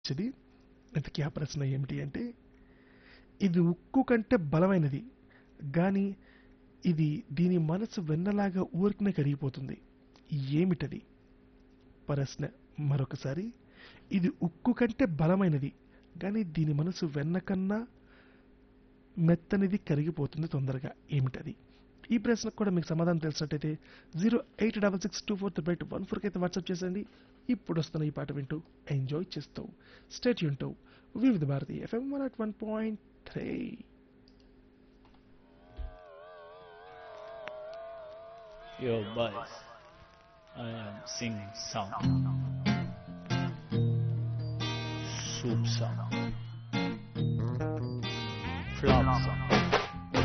ఇది ఇంతకీ ఆ ప్రశ్న ఏమిటి అంటే ఇది ఉక్కు కంటే బలమైనది కానీ ఇది దీని మనసు వెన్నలాగా ఊరికనే కరిగిపోతుంది ఏమిటది ప్రశ్న మరొకసారి ఇది ఉక్కు కంటే బలమైనది కానీ దీని మనసు వెన్న కన్నా మెత్తనిది కరిగిపోతుంది తొందరగా ఏమిటది ఈ ప్రశ్నకు కూడా మీకు సమాధానం తెలిసినట్టయితే zero eight double six two four triple one ఫోర్కి అయితే వాట్సాప్ చేసేయండి ఇప్పుడు వస్తున్న ఈ పాట వింటూ ఎంజాయ్ చేస్తూ stay tuned to Vividh Bharati FM one at one point three Yo, boys, I am singing song. Soup song. Flop song.